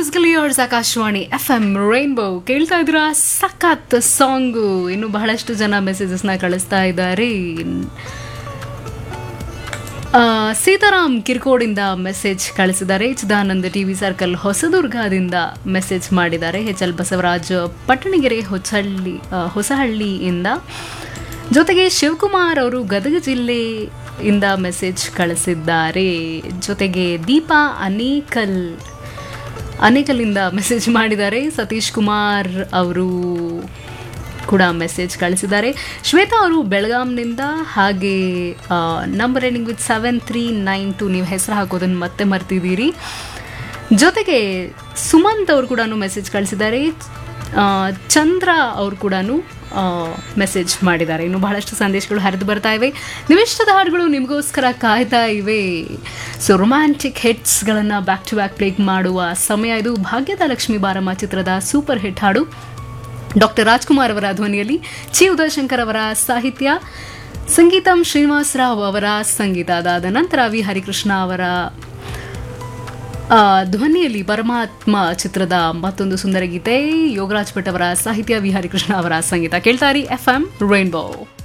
musical years Akashvani F M rainbow ಕೇಳ್ತಾ ಇದ್ರ ಸಖತ್ ಸಾಂಗು ಇನ್ನು ಬಹಳಷ್ಟು ಜನ ಮೆಸೇಜಸ್ನ ಕಳಿಸ್ತಾ ಇದ್ದಾರೆ ಆ, ಸೀತಾರಾಮ್ ಕಿರ್ಕೋಡಿಂದ ಮೆಸೇಜ್ ಕಳಿಸಿದ್ದಾರೆ ಚಿದಾನಂದ ಟಿವಿ ಸರ್ಕಲ್ ಹೊಸದುರ್ಗದಿಂದ ಮೆಸೇಜ್ ಮಾಡಿದ್ದಾರೆ ಎಚ್ ಎಲ್ ಬಸವರಾಜ್ ಪಟ್ಟಣಗೆರೆ ಹೊಸಹಳ್ಳಿ ಆ, ಹೊಸಹಳ್ಳಿಯಿಂದ ಜೊತೆಗೆ ಶಿವಕುಮಾರ್ ಅವರು ಗದಗ ಜಿಲ್ಲೆಯಿಂದ ಮೆಸೇಜ್ ಕಳಿಸಿದ್ದಾರೆ ಜೊತೆಗೆ ದೀಪಾ ಅನೇಕಲ್ ಅನೇಕಲಿಂದ ಮೆಸೇಜ್ ಮಾಡಿದ್ದಾರೆ ಸತೀಶ್ ಕುಮಾರ್ ಅವರು ಕೂಡ ಮೆಸೇಜ್ ಕಳಿಸಿದ್ದಾರೆ ಶ್ವೇತಾ ಅವರು ಬೆಳಗಾಂನಿಂದ ಹಾಗೆ number ending with seven three nine two ನೀವು ಹೆಸರು ಹಾಕೋದನ್ನು ಮತ್ತೆ ಮರ್ತಿದ್ದೀರಿ ಜೊತೆಗೆ ಸುಮಂತ್ ಅವರು ಕೂಡ ಮೆಸೇಜ್ ಕಳಿಸಿದ್ದಾರೆ ಆ, ಚಂದ್ರ ಅವರು ಕೂಡ ಮೆಸೇಜ್ ಮಾಡಿದ್ದಾರೆ ಇನ್ನು ಬಹಳಷ್ಟು ಸಂದೇಶಗಳು ಹರಿದು ಬರ್ತಾ ಇವೆ ನಿಮಿಷ್ಟದ ಹಾಡುಗಳು ನಿಮಗೋಸ್ಕರ ಕಾಯ್ತಾ ಇವೆ ಸೊ ರೊಮ್ಯಾಂಟಿಕ್ ಹಿಟ್ಸ್ಗಳನ್ನು ಬ್ಯಾಕ್ ಟು ಬ್ಯಾಕ್ ಪ್ಲೇ ಮಾಡುವ ಸಮಯ ಇದು ಭಾಗ್ಯದ ಲಕ್ಷ್ಮಿ ಬಾರಮ್ಮ ಚಿತ್ರದ ಸೂಪರ್ ಹಿಟ್ ಹಾಡು ಡಾಕ್ಟರ್ ರಾಜ್ಕುಮಾರ್ ಅವರ ಧ್ವನಿಯಲ್ಲಿ ಚಿ ಉದಯಶಂಕರ್ ಅವರ ಸಾಹಿತ್ಯ ಸಂಗೀತಂ ಶ್ರೀನಿವಾಸ್ ರಾವ್ ಅವರ ಸಂಗೀತ ಅದಾದ ನಂತರ ವಿ ಹರಿಕೃಷ್ಣ ಅವರ ಆ, ಧ್ವನಿಯಲ್ಲಿ ಪರಮಾತ್ಮ ಚಿತ್ರದ ಮತ್ತೊಂದು ಸುಂದರ ಗೀತೆ ಯೋಗರಾಜ್ ಭಟ್ ಅವರ ಸಾಹಿತ್ಯ ವಿ ಹರಿಕೃಷ್ಣ ಅವರ ಸಂಗೀತ ಕೇಳ್ತಾರಿ ಎಫ್ ಎಂ ರೈನ್ಬೋ